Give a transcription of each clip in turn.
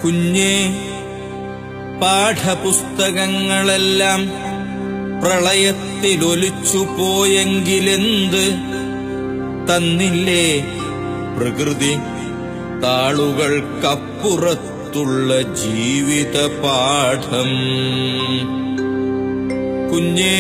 കുഞ്ഞേ പാഠപുസ്തകങ്ങളെല്ലാം പ്രളയത്തിലൊലിച്ചു പോയെങ്കിലെന്ത് തന്നില്ലേ പ്രകൃതി താളുകൾക്കപ്പുറത്തുള്ള ജീവിത പാഠം കുഞ്ഞേ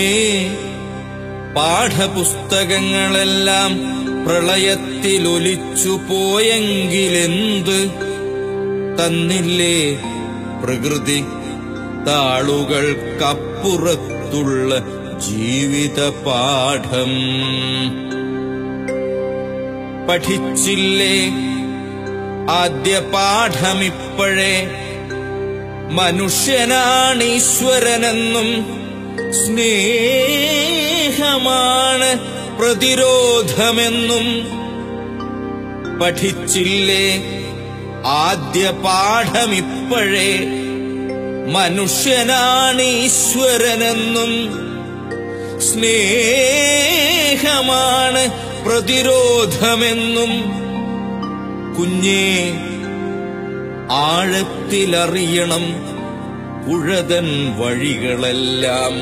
പാഠപുസ്തകങ്ങളെല്ലാം പ്രളയത്തിലൊലിച്ചു പോയെങ്കിലെന്ത് തന്നില്ലേ പ്രകൃതി താളുകൾക്കപ്പുറത്തുള്ള ജീവിത പാഠം പഠിച്ചില്ലേ ആദ്യ പാഠമിപ്പോഴേ മനുഷ്യനാണീശ്വരനെന്നും സ്നേഹമാണ് പ്രതിരോധമെന്നും പഠിച്ചില്ലേ ആദ്യ പാഠമിപ്പോഴേ മനുഷ്യനാണ് ഈശ്വരനെന്നും സ്നേഹമാണ് പ്രതിരോധമെന്നും കുഞ്ഞേ ആഴത്തിലറിയണം പുഴതൻ വഴികളെല്ലാം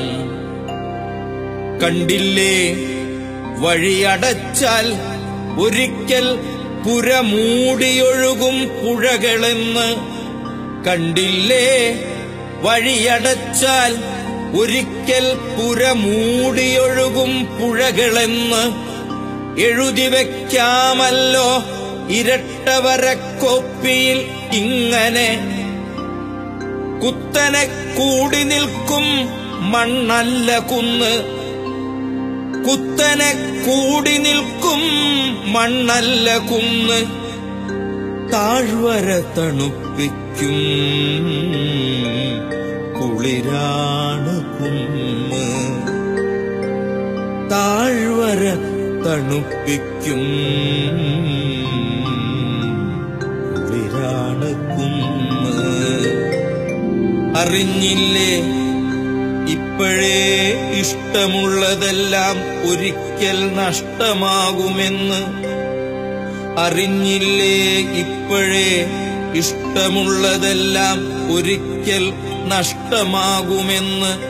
കണ്ടില്ലേ വഴിയടച്ചാൽ ഒരിക്കൽ പുര മൂടിയൊഴുകും പുഴകളെന്ന് കണ്ടില്ലേ വഴിയടച്ചാൽ ഒരിക്കൽ പുര മൂടിയൊഴുകും പുഴകളെന്ന് എഴുതി വെക്കാമല്ലോ ഇരട്ടവരക്കൊപ്പിയിൽ ഇങ്ങനെ കുത്തനെ കൂടി നിൽക്കും മണ്ണല്ല കുന്ന് കുത്തനെ കൂടി നിൽക്കും മണ്ണല്ല കുന്ന് താഴ്വര തണുപ്പിക്കും കുളിരാണ് കുന്ന് താഴ്വര തണുപ്പിക്കും കുളിരാണ് കുന്ന് അറിഞ്ഞില്ലേ ഇപ്പോഴേ ഇഷ്ടമുള്ളതെല്ലാം ഒരിക്കൽ നഷ്ടമാകുമെന്ന് അറിഞ്ഞില്ലേ ഇപ്പോഴേ ഇഷ്ടമുള്ളതെല്ലാം ഒരിക്കൽ നഷ്ടമാകുമെന്ന്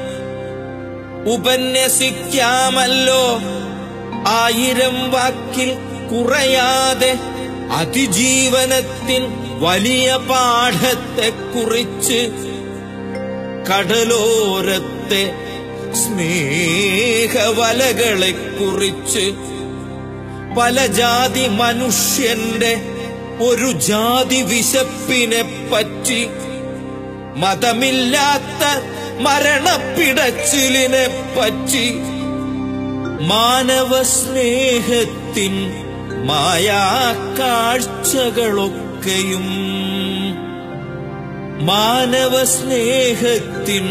ഉപന്യസിക്കാമല്ലോ ആയിരം വാക്കിൽ കുറയാതെ അതിജീവനത്തിൻ വലിയ പാഠത്തെക്കുറിച്ച് കടലോരത്തെ സ്നേഹവലകളെക്കുറിച്ച് പല ജാതി മനുഷ്യന്റെ ഒരു ജാതി വിശപ്പിനെ പറ്റി മതമില്ലാത്ത മരണപ്പിടച്ചിലിനെ പറ്റി മാനവ സ്നേഹത്തിൻ മായാ കാഴ്ചകളൊക്കെയും മാനവ സ്നേഹത്തിൻ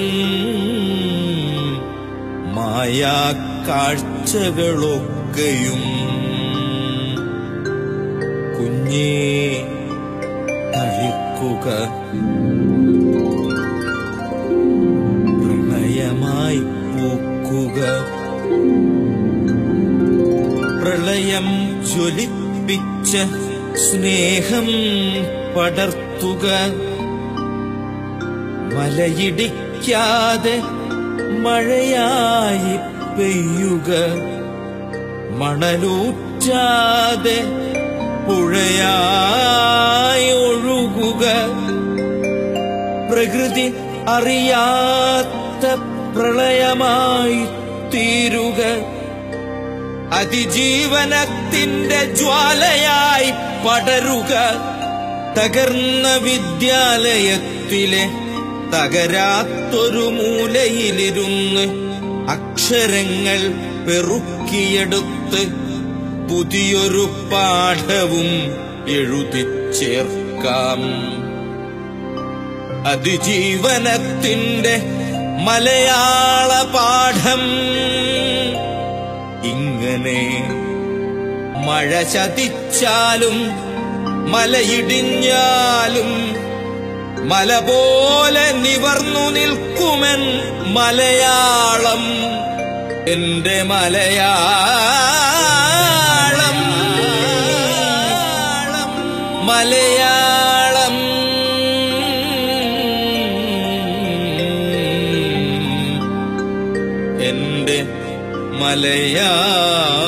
മായാ കാഴ്ചകളൊക്കെയും കുഞ്ഞേ തളിക്കുക പ്രണയമായി പൂക്കുക പ്രളയം ജ്വലിപ്പിച്ച സ്നേഹം പടർത്തുക മലയിടിക്കാതെ മഴയായി പെയ്യുക മണലൂറ്റാതെ പുഴയായി ഒഴുകുക പ്രകൃതി അറിയാത്ത പ്രളയമായി തീരുക അതിജീവനത്തിന്റെ ജ്വാലയായി പടരുക തകർന്ന വിദ്യാലയത്തിലെ തകരാത്തൊരു മൂലയിലിരുന്ന് അക്ഷരങ്ങൾ പെറുക്കിയെടുത്ത് പുതിയൊരു പാഠവും എഴുതിച്ചേർക്കാം അതിജീവനത്തിന്റെ മലയാള പാഠം ഇങ്ങനെ മഴ ചതിച്ചാലും മലയിടിഞ്ഞാലും മല പോലെ നിവർന്നു നിൽക്കുമെൻ മലയാളം എന്റെ മലയാളം മലയാളം മലയാളം